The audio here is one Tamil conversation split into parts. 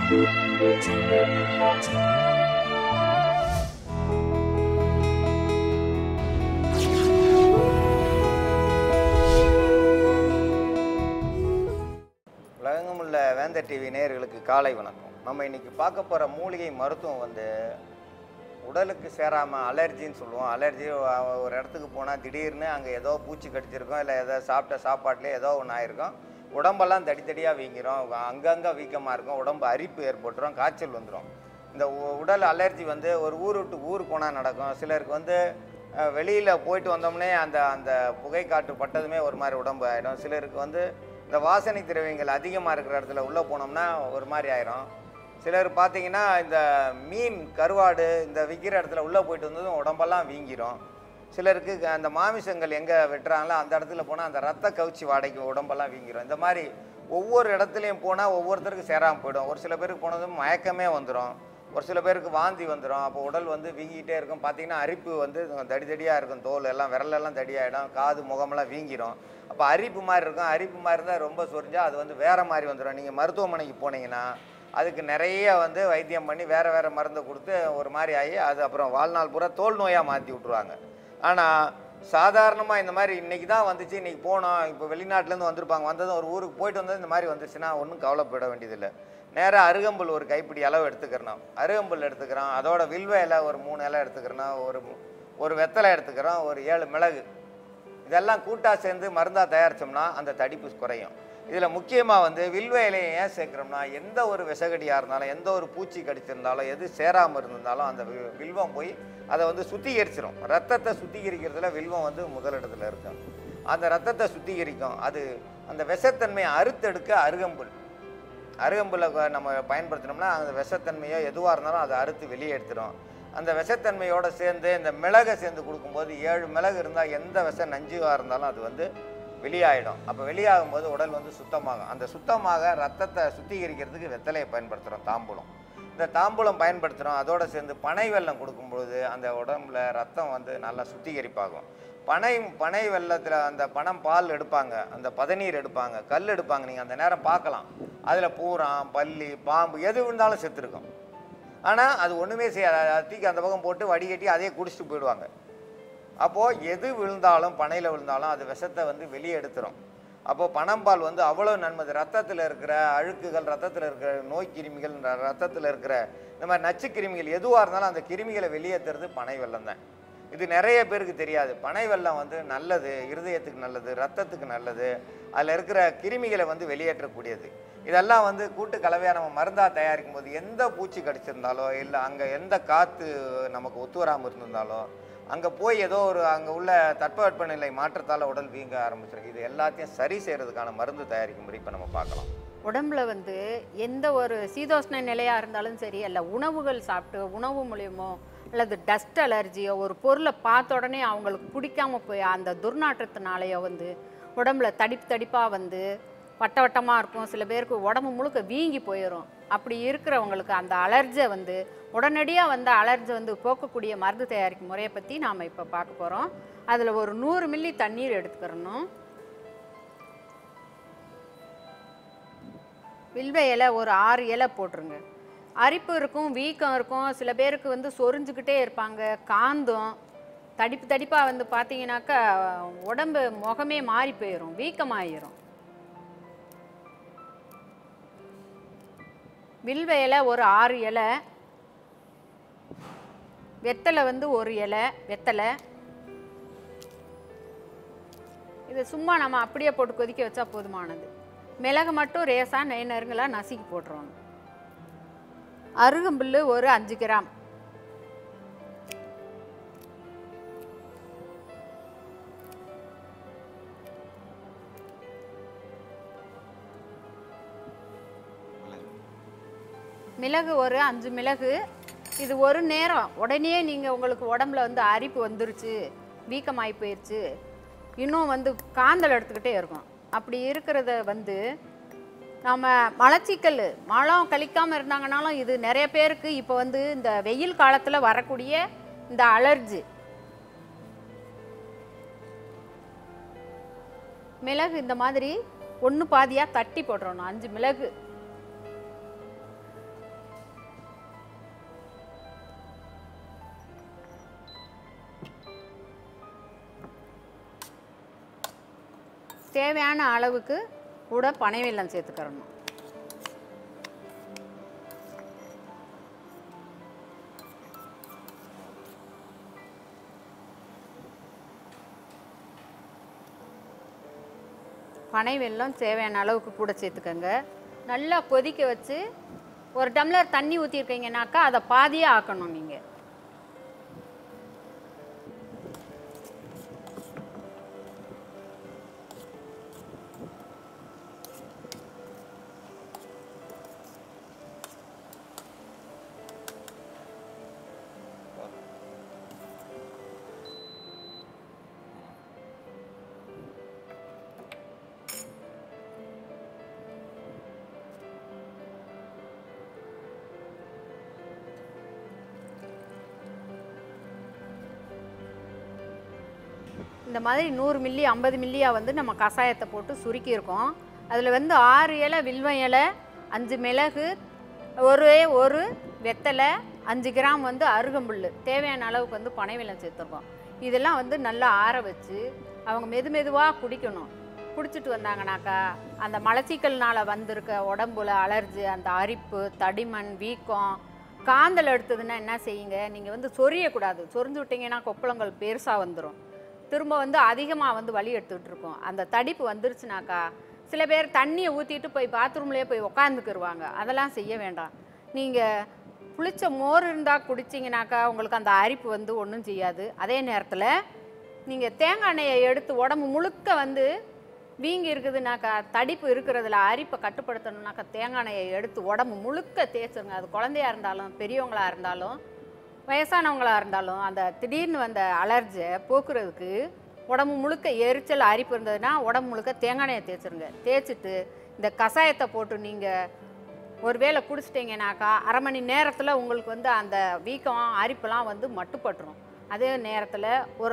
உலகெங்கும் உள்ள வேந்த டிவி நேயர்களுக்கு காலை வணக்கம் நம்ம இன்னைக்கு பார்க்க போகிற மூலிகை மருத்துவம் வந்து உடலுக்கு சேராமல் அலர்ஜின்னு சொல்லுவோம் அலர்ஜி ஒரு இடத்துக்கு போனால் திடீர்னு அங்கே ஏதோ பூச்சி கடிச்சிருக்கோம் இல்லை ஏதோ சாப்பிட்ட சாப்பாட்டிலே ஏதோ ஒன்று ஆயிருக்கும் உடம்பெல்லாம் தடி தடியாக வீங்கிரும் அங்கங்கே வீக்கமாக இருக்கும் உடம்பு அரிப்பு ஏற்பட்டுரும் காய்ச்சல் வந்துடும் இந்த உ- உடல் அலர்ஜி வந்து ஒரு ஊர் விட்டு ஊர் போனால் நடக்கும் சிலருக்கு வந்து வெளியில் போயிட்டு வந்தோம்னே அந்த அந்த புகை காற்று பட்டதுமே ஒரு மாதிரி உடம்பு ஆகிடும் சிலருக்கு வந்து இந்த வாசனை திரவியங்கள் அதிகமாக இருக்கிற இடத்துல உள்ளே போனோம்னா ஒரு மாதிரி ஆயிரும் சிலர் பார்த்தீங்கன்னா இந்த மீன் கருவாடு இந்த விற்கிற இடத்துல உள்ளே போயிட்டு வந்ததும் உடம்பெல்லாம் வீங்கிரும் சிலருக்கு க- அந்த மாமிசங்கள் எங்கே வெட்டுறாங்களோ அந்த இடத்துல போனால் அந்த ரத்த கவுச்சி வாடைக்கு உடம்பெல்லாம் வீங்கிரும் இந்த மாதிரி ஒவ்வொரு இடத்துலையும் போனால் ஒவ்வொருத்தருக்கு சேராமல் போயிடும் ஒரு சில பேருக்கு போனதும் மயக்கமே வந்துடும் ஒரு சில பேருக்கு வாந்தி வந்துடும் அப்போ உடல் வந்து வீங்கிட்டே இருக்கும் பார்த்தீங்கன்னா அரிப்பு வந்து தடி தடியாக இருக்கும் தோல் எல்லாம் விரலெல்லாம் தடியாயிடும் காது முகமெல்லாம் வீங்கிரும் அப்போ அரிப்பு மாதிரி இருக்கும் அரிப்பு மாதிரி இருந்தால் ரொம்ப சொரிஞ்சா அது வந்து வேறு மாதிரி வந்துடும் நீங்கள் மருத்துவமனைக்கு போனீங்கன்னா அதுக்கு நிறைய வந்து வைத்தியம் பண்ணி வேறு வேறு மருந்தை கொடுத்து ஒரு மாதிரி ஆகி அது அப்புறம் வாழ்நாள் பூரா தோல் நோயாக மாற்றி விட்ருவாங்க ஆனால் சாதாரணமாக இந்த மாதிரி இன்றைக்கி தான் வந்துச்சு இன்றைக்கி போனோம் இப்போ வெளிநாட்டிலேருந்து வந்திருப்பாங்க வந்ததும் ஒரு ஊருக்கு போயிட்டு வந்தது இந்த மாதிரி வந்துச்சுன்னா ஒன்றும் கவலைப்பட வேண்டியதில்லை நேராக அருகம்புல் ஒரு கைப்பிடி அளவு எடுத்துக்கிறணும் அருகம்புல் எடுத்துக்கிறோம் அதோட வில்வ இலை ஒரு மூணு இலை எடுத்துக்கிறோம் ஒரு மு- ஒரு வெத்தலை எடுத்துக்கிறோம் ஒரு ஏழு மிளகு இதெல்லாம் கூட்டாக சேர்ந்து மருந்தாக தயாரித்தோம்னா அந்த தடிப்பு குறையும் இதில் முக்கியமாக வந்து வில்வ இலையை ஏன் சேர்க்குறோம்னா எந்த ஒரு விஷகடியாக இருந்தாலும் எந்த ஒரு பூச்சி கடிச்சிருந்தாலும் எது சேராமல் இருந்திருந்தாலும் அந்த வி- வில்வம் போய் அதை வந்து சுத்திகரிச்சிடும் ரத்தத்தை சுத்திகரிக்கிறதுல வில்வம் வந்து முதலிடத்துல இருக்கும் அந்த ரத்தத்தை சுத்திகரிக்கும் அது அந்த விஷத்தன்மையை அறுத்தெடுக்க அருகம்புல் அருகம்புல்லை கொ- நம்ம பயன்படுத்தினோம்னா அந்த விஷத்தன்மையோ எதுவாக இருந்தாலும் அதை அறுத்து வெளியே எடுத்துரும் அந்த விஷத்தன்மையோடு சேர்ந்து இந்த மிளகை சேர்ந்து கொடுக்கும்போது ஏழு மிளகு இருந்தால் எந்த விஷ நஞ்சுவாக இருந்தாலும் அது வந்து வெளியாயிடும் அப்போ வெளியாகும் போது உடல் வந்து சுத்தமாகும் அந்த சுத்தமாக ரத்தத்தை சுத்திகரிக்கிறதுக்கு வெத்தலையை பயன்படுத்துகிறோம் தாம்பூலம் இந்த தாம்பூலம் பயன்படுத்துகிறோம் அதோட சேர்ந்து பனை வெல்லம் கொடுக்கும்பொழுது அந்த உடம்புல ரத்தம் வந்து நல்லா சுத்திகரிப்பாகும் பனை பனை வெள்ளத்தில் அந்த பனம் பால் எடுப்பாங்க அந்த பதநீர் எடுப்பாங்க கல் எடுப்பாங்க நீங்கள் அந்த நேரம் பார்க்கலாம் அதில் பூரான் பல்லி பாம்பு எது விழுந்தாலும் செத்துருக்கும் ஆனால் அது ஒன்றுமே செய்யாது அதை தூக்கி அந்த பக்கம் போட்டு வடிகட்டி அதையே குடிச்சிட்டு போயிடுவாங்க அப்போது எது விழுந்தாலும் பனையில் விழுந்தாலும் அது விஷத்தை வந்து வெளியே எடுத்துரும் அப்போது பனம்பால் வந்து அவ்வளோ நன்மது ரத்தத்தில் இருக்கிற அழுக்குகள் ரத்தத்தில் இருக்கிற நோய் கிருமிகள் ரத்தத்தில் இருக்கிற இந்த மாதிரி நச்சு கிருமிகள் எதுவாக இருந்தாலும் அந்த கிருமிகளை வெளியேற்றுறது பனை வெல்லம் தான் இது நிறைய பேருக்கு தெரியாது பனை வெல்லம் வந்து நல்லது இருதயத்துக்கு நல்லது ரத்தத்துக்கு நல்லது அதில் இருக்கிற கிருமிகளை வந்து வெளியேற்றக்கூடியது இதெல்லாம் வந்து கூட்டு கலவையாக நம்ம மருந்தாக தயாரிக்கும் போது எந்த பூச்சி கடிச்சிருந்தாலோ இல்லை அங்கே எந்த காற்று நமக்கு ஒத்து வராமல் இருந்திருந்தாலோ அங்கே போய் ஏதோ ஒரு அங்கே உள்ள தட்பவெப்பநிலை மாற்றத்தால் உடல் வீங்க ஆரம்பிச்சிருக்கு இது எல்லாத்தையும் சரி செய்கிறதுக்கான மருந்து தயாரிக்கும் முறை இப்போ நம்ம பார்க்கலாம் உடம்புல வந்து எந்த ஒரு சீதோஷ்ண நிலையாக இருந்தாலும் சரி அல்ல உணவுகள் சாப்பிட்டு உணவு மூலியமோ அல்லது டஸ்ட் அலர்ஜியோ ஒரு பொருளை பார்த்த உடனே அவங்களுக்கு பிடிக்காம போய் அந்த துர்நாற்றத்தினாலேயோ வந்து உடம்புல தடிப்பு தடிப்பாக வந்து வட்ட வட்டமாக இருக்கும் சில பேருக்கு உடம்பு முழுக்க வீங்கி போயிடும் அப்படி இருக்கிறவங்களுக்கு அந்த அலர்ஜை வந்து உடனடியாக வந்து அலர்ஜி வந்து போக்கக்கூடிய மருந்து தயாரிக்கும் முறையை பற்றி நாம் இப்போ பார்க்க போகிறோம் அதில் ஒரு நூறு மில்லி தண்ணீர் எடுத்துக்கிறணும் வில்வ இலை ஒரு ஆறு இலை போட்டுருங்க அரிப்பு இருக்கும் வீக்கம் இருக்கும் சில பேருக்கு வந்து சொரிஞ்சுக்கிட்டே இருப்பாங்க காந்தம் தடிப்பு தடிப்பாக வந்து பார்த்தீங்கன்னாக்கா உடம்பு முகமே மாறி போயிடும் வீக்கமாயிரும் வில்வ இலை ஒரு ஆறு இலை வெத்தலை வந்து ஒரு இலை வெத்தலை இது சும்மா நம்ம அப்படியே போட்டு கொதிக்க வச்சா போதுமானது மிளகு மட்டும் ரேசாக நெய் நறுங்களாக நசுக்கி போட்டுருவாங்க அருகம்புல் ஒரு அஞ்சு கிராம் மிளகு ஒரு அஞ்சு மிளகு இது ஒரு நேரம் உடனே நீங்கள் உங்களுக்கு உடம்புல வந்து அரிப்பு வந்துருச்சு வீக்கமாகி போயிடுச்சு இன்னும் வந்து காந்தல் எடுத்துக்கிட்டே இருக்கும் அப்படி இருக்கிறத வந்து நம்ம மலச்சிக்கல் மலம் கழிக்காமல் இருந்தாங்கனாலும் இது நிறைய பேருக்கு இப்போ வந்து இந்த வெயில் காலத்தில் வரக்கூடிய இந்த அலர்ஜி மிளகு இந்த மாதிரி ஒன்று பாதியாக தட்டி போட்டுறணும் அஞ்சு மிளகு தேவையான அளவுக்கு கூட பனை வெல்லம் சேர்த்துக்கிறணும் பனை வெல்லம் தேவையான அளவுக்கு கூட சேர்த்துக்கோங்க நல்லா கொதிக்க வச்சு ஒரு டம்ளர் தண்ணி ஊற்றிருக்கீங்கனாக்கா அதை பாதியாக ஆக்கணும் நீங்கள் இந்த மாதிரி நூறு மில்லி ஐம்பது மில்லியாக வந்து நம்ம கஷாயத்தை போட்டு சுருக்கியிருக்கோம் அதில் வந்து ஆறு இலை வில்வம் இலை அஞ்சு மிளகு ஒரே ஒரு வெத்தலை அஞ்சு கிராம் வந்து அருகம்புல் தேவையான அளவுக்கு வந்து பனை வெல்லம் சேர்த்துருக்கோம் இதெல்லாம் வந்து நல்லா ஆற வச்சு அவங்க மெது மெதுவாக குடிக்கணும் குடிச்சிட்டு வந்தாங்கனாக்கா அந்த மலச்சிக்கல்னால் வந்திருக்க உடம்புல அலர்ஜி அந்த அரிப்பு தடிமன் வீக்கம் காந்தல் எடுத்ததுன்னா என்ன செய்யுங்க நீங்கள் வந்து சொரியக்கூடாது சொரிஞ்சு விட்டீங்கன்னா கொப்பளங்கள் பெருசாக வந்துடும் திரும்ப வந்து அதிகமாக வந்து வலி எடுத்துக்கிட்டு இருக்கோம் அந்த தடிப்பு வந்துருச்சுனாக்கா சில பேர் தண்ணியை ஊற்றிட்டு போய் பாத்ரூம்லேயே போய் உக்காந்துக்கிருவாங்க அதெல்லாம் செய்ய வேண்டாம் நீங்கள் புளிச்ச மோர் இருந்தால் குடிச்சிங்கனாக்கா உங்களுக்கு அந்த அரிப்பு வந்து ஒன்றும் செய்யாது அதே நேரத்தில் நீங்கள் தேங்காய் எண்ணெயை எடுத்து உடம்பு முழுக்க வந்து வீங்கி இருக்குதுனாக்கா தடிப்பு இருக்கிறதுல அரிப்பை கட்டுப்படுத்தணும்னாக்கா தேங்காய் எண்ணெயை எடுத்து உடம்பு முழுக்க தேய்ச்சிருங்க அது குழந்தையா இருந்தாலும் பெரியவங்களா இருந்தாலும் வயசானவங்களா இருந்தாலும் அந்த திடீர்னு வந்த அலர்ஜியை போக்குறதுக்கு உடம்பு முழுக்க எரிச்சல் அரிப்பு இருந்ததுன்னா உடம்பு முழுக்க தேங்காய் எண்ணெயை தேய்ச்சிருங்க தேய்ச்சிட்டு இந்த கஷாயத்தை போட்டு நீங்கள் ஒருவேளை குடிச்சிட்டிங்கனாக்கா அரை மணி நேரத்தில் உங்களுக்கு வந்து அந்த வீக்கம் அரிப்பெல்லாம் வந்து மட்டுப்பட்டுரும் அதே நேரத்தில் ஒரு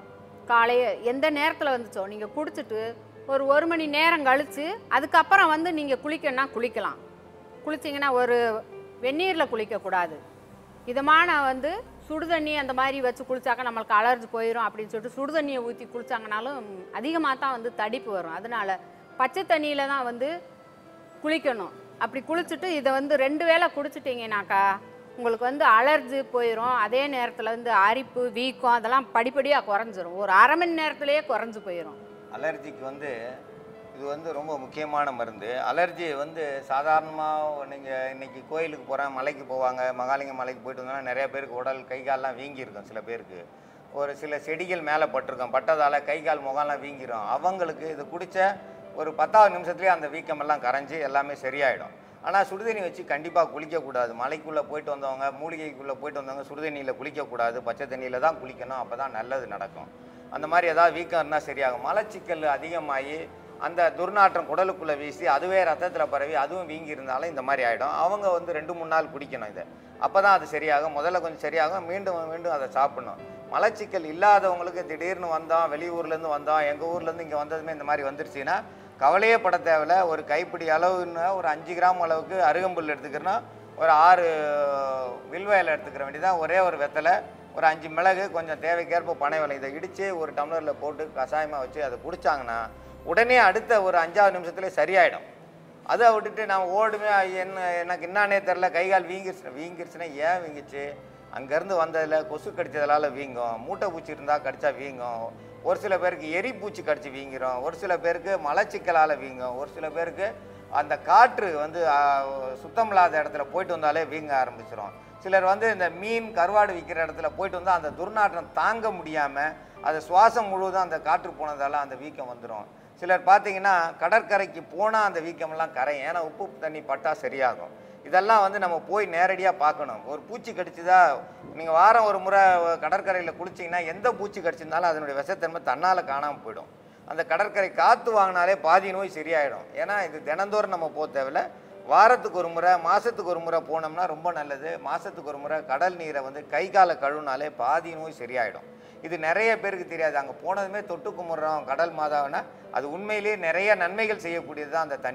காலைய எந்த நேரத்தில் வந்துச்சோ நீங்கள் குடிச்சிட்டு ஒரு ஒரு மணி நேரம் கழித்து அதுக்கப்புறம் வந்து நீங்கள் குளிக்கணும்னா குளிக்கலாம் குளிச்சிங்கன்னா ஒரு வெந்நீரில் குளிக்கக்கூடாது இதமான வந்து சுடுதண்ணி அந்த மாதிரி வச்சு குளிச்சாக்கா நம்மளுக்கு அலர்ஜி போயிடும் அப்படின்னு சொல்லிட்டு சுடுதண்ணியை ஊற்றி குளிச்சாங்கனாலும் அதிகமாக தான் வந்து தடிப்பு வரும் அதனால பச்சை தண்ணியில் தான் வந்து குளிக்கணும் அப்படி குளிச்சுட்டு இதை வந்து ரெண்டு வேளை குடிச்சிட்டிங்கனாக்கா உங்களுக்கு வந்து அலர்ஜி போயிடும் அதே நேரத்தில் வந்து அரிப்பு வீக்கம் அதெல்லாம் படிப்படியாக குறைஞ்சிரும் ஒரு அரை மணி நேரத்திலேயே குறைஞ்சு போயிடும் அலர்ஜிக்கு வந்து இது வந்து ரொம்ப முக்கியமான மருந்து அலர்ஜி வந்து சாதாரணமாக நீங்கள் இன்னைக்கு கோயிலுக்கு போகிறேன் மலைக்கு போவாங்க மகாலிங்க மலைக்கு போயிட்டு வந்தோன்னா நிறைய பேருக்கு உடல் கை கால்லாம் வீங்கியிருக்கும் சில பேருக்கு ஒரு சில செடிகள் மேலே பட்டிருக்கும் பட்டதால் கை கால் முகம்லாம் வீங்கிரும் அவங்களுக்கு இது குடித்த ஒரு பத்தாவது நிமிஷத்துலேயே அந்த வீக்கமெல்லாம் கரைஞ்சி எல்லாமே சரியாயிடும் ஆனால் சுடுதண்ணி வச்சு கண்டிப்பாக குளிக்கக்கூடாது மலைக்குள்ளே போயிட்டு வந்தவங்க மூலிகைக்குள்ளே போயிட்டு வந்தவங்க சுடுதண்ணியில் குளிக்கக்கூடாது பச்சை தண்ணியில் தான் குளிக்கணும் அப்போ தான் நல்லது நடக்கும் அந்த மாதிரி ஏதாவது வீக்கம் இருந்தால் சரியாகும் மலச்சிக்கல் அதிகமாகி அந்த துர்நாற்றம் குடலுக்குள்ளே வீசி அதுவே ரத்தத்தில் பரவி அதுவும் வீங்கி இருந்தாலும் இந்த மாதிரி ஆகிடும் அவங்க வந்து ரெண்டு மூணு நாள் குடிக்கணும் இதை அப்போ தான் அது சரியாகும் முதல்ல கொஞ்சம் சரியாகும் மீண்டும் மீண்டும் அதை சாப்பிடணும் மலச்சிக்கல் இல்லாதவங்களுக்கு திடீர்னு வந்தோம் வெளியூர்லேருந்து வந்தோம் எங்கள் ஊர்லேருந்து இங்கே வந்ததுமே இந்த மாதிரி வந்துருச்சுன்னா கவலையே பட தேவையில்ல ஒரு கைப்பிடி அளவுன்னு ஒரு அஞ்சு கிராம் அளவுக்கு அருகம்புல் எடுத்துக்கிறோன்னா ஒரு ஆறு வில்வ இலை எடுத்துக்கிற வேண்டியதான் ஒரே ஒரு வெத்தலை ஒரு அஞ்சு மிளகு கொஞ்சம் தேவைக்கேற்ப பனை விலை இதை இடித்து ஒரு டம்ளரில் போட்டு கஷாயமாக வச்சு அதை குடித்தாங்கன்னா உடனே அடுத்த ஒரு அஞ்சாவது நிமிஷத்துல சரியாயிடும் அதை விட்டுட்டு நான் ஓடுமே என்ன எனக்கு என்னானே தெரில கை கால் வீங்கிருச்சு வீங்கிருச்சுன்னா ஏன் வீங்கிச்சு அங்கேருந்து வந்ததில் கொசு கடிச்சதுனால வீங்கும் மூட்டை பூச்சி இருந்தால் கடிச்சா வீங்கும் ஒரு சில பேருக்கு எரி பூச்சி கடிச்சு வீங்கிரும் ஒரு சில பேருக்கு மலச்சிக்கலால் வீங்கும் ஒரு சில பேருக்கு அந்த காற்று வந்து ஆ, சுத்தம் இல்லாத இடத்துல போயிட்டு வந்தாலே வீங்க ஆரம்பிச்சிடும் சிலர் வந்து இந்த மீன் கருவாடு விற்கிற இடத்துல போயிட்டு வந்தால் அந்த துர்நாற்றம் தாங்க முடியாமல் அது சுவாசம் முழுவதும் அந்த காற்று போனதால அந்த வீக்கம் வந்துடும் சிலர் பார்த்தீங்கன்னா கடற்கரைக்கு போனால் அந்த வீக்கமெல்லாம் கரையும் ஏன்னா உப்பு தண்ணி பட்டா சரியாகும் இதெல்லாம் வந்து நம்ம போய் நேரடியாக பார்க்கணும் ஒரு பூச்சி கடிச்சுதா நீங்கள் வாரம் ஒரு முறை கடற்கரையில் குளிச்சிங்கன்னா எந்த பூச்சி கடிச்சிருந்தாலும் அதனுடைய விஷத்தன்மை தன்னால் காணாமல் போயிடும் அந்த கடற்கரை காற்று வாங்கினாலே பாதி நோய் சரியாயிடும் ஏன்னா இது தினந்தோறும் நம்ம போக தேவையில்ல வாரத்துக்கு ஒரு முறை மாதத்துக்கு ஒரு முறை போனோம்னா ரொம்ப நல்லது மாதத்துக்கு ஒரு முறை கடல் நீரை வந்து கை காலை கழுவினாலே பாதி நோய் சரியாயிடும் இது நிறைய பேருக்கு தெரியாது அங்கே போனதுமே தொட்டு கும்பிட்றோம் கடல் மாதாவுனா அது உண்மையிலேயே நிறைய நன்மைகள் செய்யக்கூடியது தான் அந்த தண்ணி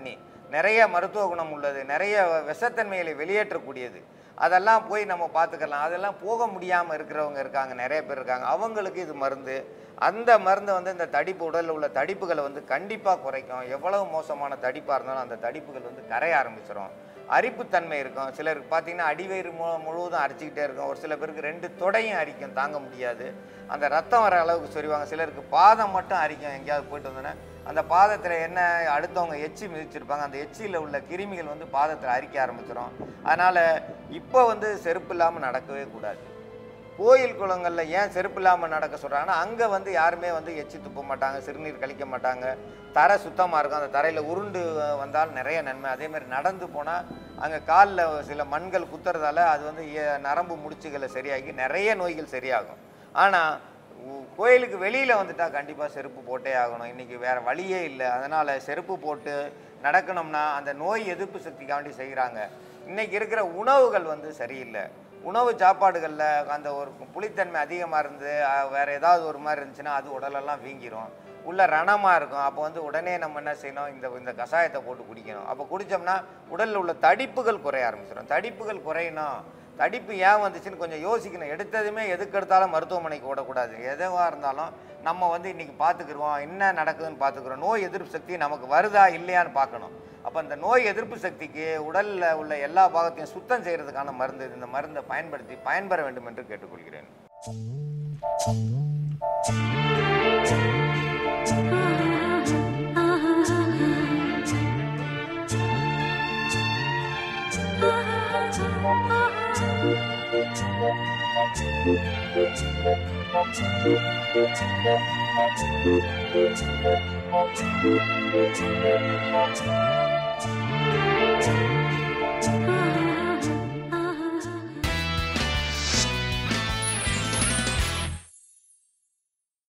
நிறைய மருத்துவ குணம் உள்ளது நிறைய விஷத்தன்மைகளை வெளியேற்றக்கூடியது அதெல்லாம் போய் நம்ம பார்த்துக்கலாம் அதெல்லாம் போக முடியாமல் இருக்கிறவங்க இருக்காங்க நிறைய பேர் இருக்காங்க அவங்களுக்கு இது மருந்து அந்த மருந்து வந்து இந்த தடிப்பு உடலில் உள்ள தடிப்புகளை வந்து கண்டிப்பாக குறைக்கும் எவ்வளவு மோசமான தடிப்பாக இருந்தாலும் அந்த தடிப்புகள் வந்து கரைய ஆரம்பிச்சிடும் அரிப்புத்தன்மை இருக்கும் சிலருக்கு பார்த்தீங்கன்னா அடிவயிறு மு முழுவதும் அரிச்சிக்கிட்டே இருக்கும் ஒரு சில பேருக்கு ரெண்டு தொடையும் அரிக்கும் தாங்க முடியாது அந்த ரத்தம் வர அளவுக்கு சொரிவாங்க சிலருக்கு பாதம் மட்டும் அரிக்கும் எங்கேயாவது போயிட்டு வந்தோன்னே அந்த பாதத்தில் என்ன அடுத்தவங்க எச்சி மிதிச்சிருப்பாங்க அந்த எச்சியில் உள்ள கிருமிகள் வந்து பாதத்தில் அரிக்க ஆரம்பிச்சிடும் அதனால் இப்போ வந்து செருப்பு இல்லாமல் நடக்கவே கூடாது கோயில் குளங்களில் ஏன் செருப்பு இல்லாமல் நடக்க சொல்கிறாங்கன்னா அங்கே வந்து யாருமே வந்து எச்சி துப்ப மாட்டாங்க சிறுநீர் கழிக்க மாட்டாங்க தரை சுத்தமாக இருக்கும் அந்த தரையில் உருண்டு வந்தால் நிறைய நன்மை அதே மாதிரி நடந்து போனால் அங்கே காலில் சில மண்கள் குத்துறதால அது வந்து ஏ- நரம்பு முடிச்சுகளை சரியாகி நிறைய நோய்கள் சரியாகும் ஆனால் கோயிலுக்கு வெளியில் வந்துட்டால் கண்டிப்பாக செருப்பு போட்டே ஆகணும் இன்றைக்கி வேறு வழியே இல்லை அதனால் செருப்பு போட்டு நடக்கணும்னா அந்த நோய் எதிர்ப்பு சக்திக்காண்டி செய்கிறாங்க இன்றைக்கி இருக்கிற உணவுகள் வந்து சரியில்லை உணவு சாப்பாடுகளில் அந்த ஒரு புளித்தன்மை அதிகமாக இருந்து அஹ், வேற ஏதாவது ஒரு மாதிரி இருந்துச்சுன்னா அது உடலெல்லாம் வீங்கிரும் உள்ள ரணமாக இருக்கும் அப்போ வந்து உடனே நம்ம என்ன செய்யணும் இந்த இந்த கஷாயத்தை போட்டு குடிக்கணும் அப்போ குடித்தோம்னா உடலில் உள்ள தடிப்புகள் குறைய ஆரம்பிச்சிடும் தடிப்புகள் குறையணும் தடிப்பு ஏன் வந்துச்சுன்னு கொஞ்சம் யோசிக்கணும் எடுத்ததுமே எதுக்கு எடுத்தாலும் மருத்துவமனைக்கு ஓடக்கூடாது எதுவாக இருந்தாலும் நம்ம வந்து இன்றைக்கி பார்த்துக்குருவோம் என்ன நடக்குதுன்னு பார்த்துக்குறோம் நோய் எதிர்ப்பு சக்தி நமக்கு வருதா இல்லையான்னு பார்க்கணும் அப்போ அந்த நோய் எதிர்ப்பு சக்திக்கு உடலில் உள்ள எல்லா பாகத்தையும் சுத்தம் செய்கிறதுக்கான மருந்து இது. இந்த மருந்தை பயன்படுத்தி பயன்பெற வேண்டும் என்று கேட்டுக்கொள்கிறேன் Thank you.